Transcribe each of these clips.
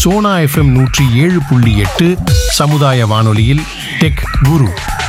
Sona FM நூற்றி ஏழு புள்ளி எட்டு சமுதாய வானொலியில் டெக் குரு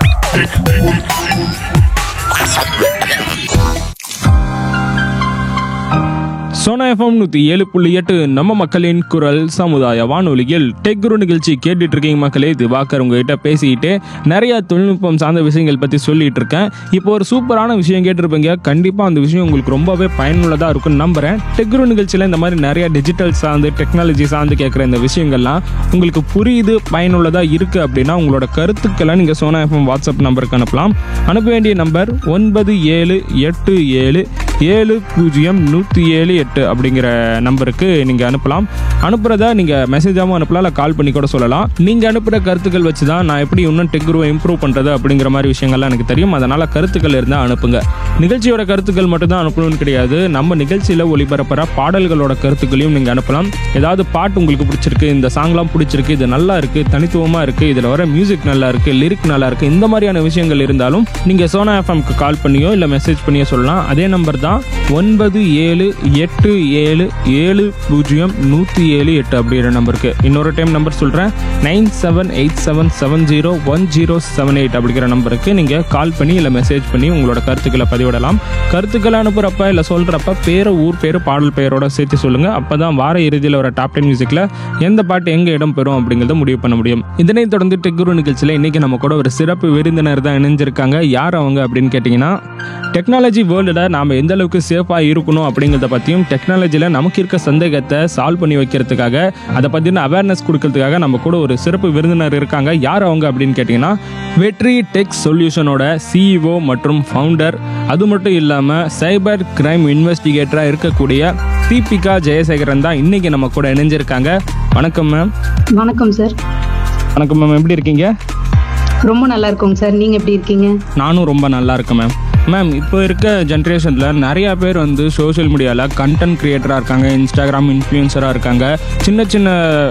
சோனா எஃப்எம் நூற்றி ஏழு புள்ளி எட்டு நம்ம மக்களின் குரல் சமுதாய வானொலியில் டெக் குரு நிகழ்ச்சி கேட்டுட்டு இருக்கீங்க மக்களே திவாகர் உங்ககிட்ட பேசிக்கிட்டு நிறைய தொழில்நுட்பம் சார்ந்த விஷயங்கள் பற்றி சொல்லிட்டு இருக்கேன் இப்போ ஒரு சூப்பரான விஷயம் கேட்டிருப்பீங்க கண்டிப்பாக அந்த விஷயம் உங்களுக்கு ரொம்பவே பயனுள்ளதாக இருக்கும்னு நம்புறேன் டெக் குரு நிகழ்ச்சியில் இந்த மாதிரி நிறைய டிஜிட்டல் சார்ந்து டெக்னாலஜி சார்ந்து கேட்குற இந்த விஷயங்கள்லாம் உங்களுக்கு புரியுது பயனுள்ளதாக இருக்குது அப்படின்னா உங்களோட கருத்துக்களை நீங்கள் சோனா எஃப்எம் வாட்ஸ்அப் நம்பருக்கு அனுப்பலாம் அனுப்ப வேண்டிய நம்பர் ஒன்பது ஏழு எட்டு ஏழு ஏழு பூஜ்ஜியம் நூற்றி ஏழு எட்டு அப்படிங்கிற நம்பருக்கு நீங்கள் அனுப்பலாம் அனுப்புகிறத நீங்கள் மெசேஜாகவும் அனுப்பலாம் இல்லை கால் பண்ணி கூட சொல்லலாம் நீங்கள் அனுப்புகிற கருத்துக்கள் வச்சு தான் நான் எப்படி இன்னும் டெக்ருவை இம்ப்ரூவ் பண்ணுறது அப்படிங்கிற மாதிரி விஷயங்கள்லாம் எனக்கு தெரியும் அதனால் கருத்துக்கள் இருந்தால் அனுப்புங்க நிகழ்ச்சியோட கருத்துக்கள் மட்டும் தான் அனுப்பணும்னு கிடையாது நம்ம நிகழ்ச்சியில் ஒளிபரப்புற பாடல்களோட கருத்துக்களையும் நீங்கள் அனுப்பலாம் ஏதாவது பாட்டு உங்களுக்கு பிடிச்சிருக்கு இந்த சாங்லாம் பிடிச்சிருக்கு இது நல்லா இருக்குது தனித்துவமாக இருக்குது இதில் வர மியூசிக் நல்லா இருக்குது லிரிக் நல்லா இருக்குது இந்த மாதிரியான விஷயங்கள் இருந்தாலும் நீங்கள் சோனா எஃப்எம்க்கு கால் பண்ணியோ இல்லை மெசேஜ் பண்ணியோ சொல்லலாம் அதே நம்பர் தான் ஒன்பது ஏழு எட்டு ஏழு ஏழு பூஜ்ஜியம் நூற்றி ஏழு எட்டு அப்படிங்கிற நம்பருக்கு இன்னொரு டைம் நம்பர் சொல்கிறேன் nine seven eight seven seven zero one zero seven eight அப்படிங்கிற நம்பருக்கு நீங்கள் கால் பண்ணி இல்லை மெசேஜ் பண்ணி உங்களோட கருத்துக்களை பதிவிடலாம் கருத்துக்களை அனுப்புகிறப்ப இல்லை சொல்கிறப்ப பேர் ஊர் பேர் பாடல் பெயரோட சேர்த்து சொல்லுங்கள் அப்போ தான் வார இறுதியில் வர டாப் டென் மியூசிக்கில் எந்த பாட்டு எங்கே இடம் பெறும் அப்படிங்கிறத முடிவு பண்ண முடியும் இதனை தொடர்ந்து டெக்குரு நிகழ்ச்சியில் இன்றைக்கி நம்ம கூட ஒரு சிறப்பு விருந்தினர் தான் இணைஞ்சிருக்காங்க யார் அவங்க அப்படின்னு கேட்டிங்கன்னா டெக்னாலஜி வேர்ல்டில் நாம் எந்த அளவுக்கு சேஃபாக இருக்கணும் அப்படிங்கிறத பற்றியும் டெக்னாலஜியில் நமக்கு இருக்க சந்தேகத்தை சால்வ் பண்ணி வைக்கிறதுக்காக அதை பற்றின அவேர்னஸ் கொடுக்கறதுக்காக நம்ம கூட ஒரு சிறப்பு விருந்தினர் இருக்காங்க யார் அவங்க அப்படின்னு கேட்டிங்கன்னா வெற்றி டெக் சொல்யூஷனோட சிஇஓ மற்றும் ஃபவுண்டர் அது மட்டும் இல்லாமல் சைபர் கிரைம் இன்வெஸ்டிகேட்டராக இருக்கக்கூடிய தீபிகா ஜெயசேகரன் தான் இன்னைக்கு நம்ம கூட இணைஞ்சிருக்காங்க வணக்கம் மேம் வணக்கம் சார் வணக்கம் மேம் எப்படி இருக்கீங்க ரொம்ப நல்லா இருக்கோங்க சார் நீங்க எப்படி இருக்கீங்க நானும் ரொம்ப நல்லா இருக்கேன் மேம் மேம் இப்போ இருக்க ஜென்ரேஷனில் நிறையா பேர் வந்து சோஷியல் மீடியாவில் கண்டென்ட் க்ரியேட்டராக இருக்காங்க இன்ஸ்டாகிராம் இன்ஃப்ளூயன்சராக இருக்காங்க சின்ன சின்ன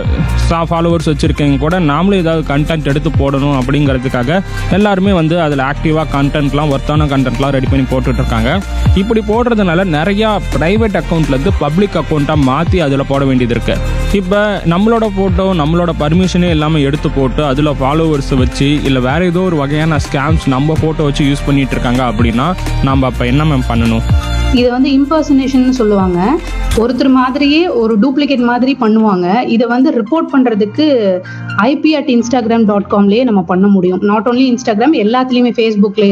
சா ஃபாலோவர்ஸ் வச்சுருக்கவங்க கூட நாமளும் ஏதாவது கண்டென்ட் எடுத்து போடணும் அப்படிங்கிறதுக்காக எல்லாருமே வந்து அதில் ஆக்டிவாக கண்டென்ட்லாம் ஒர்த்தான கண்டென்ட்லாம் ரெடி பண்ணி போட்டுட்டு இருக்காங்க இப்படி போடுறதுனால நிறையா ப்ரைவேட் அக்கௌண்ட்லேருந்து பப்ளிக் அக்கௌண்ட்டாக மாற்றி அதில் போட வேண்டியது இருக்குது இப்போ நம்மளோட ஃபோட்டோ நம்மளோட பர்மிஷனே இல்லாமல் எடுத்து போட்டு அதில் ஃபாலோவர்ஸ் வச்சு இல்லை வேறு ஏதோ ஒரு வகையான ஸ்கேம்ஸ் நம்ம ஃபோட்டோ வச்சு யூஸ் பண்ணிட்டு இருக்காங்க அப்படின்னா நம்ம அப்போ என்ன மேம் பண்ணணும் இதை வந்து இம்பர்சனேஷன் சொல்லுவாங்க ஒருத்தர் மாதிரியே ஒரு டூப்ளிகேட் மாதிரி பண்ணுவாங்க இதை வந்து ரிப்போர்ட் பண்றதுக்கு ஐபி அட் இன்ஸ்டாகிராம் டாட் காம்லயே நம்ம பண்ண முடியும் நாட் ஓன்லி இன்ஸ்டாகிராம் எல்லாத்துலயுமே ஃபேஸ்புக்ல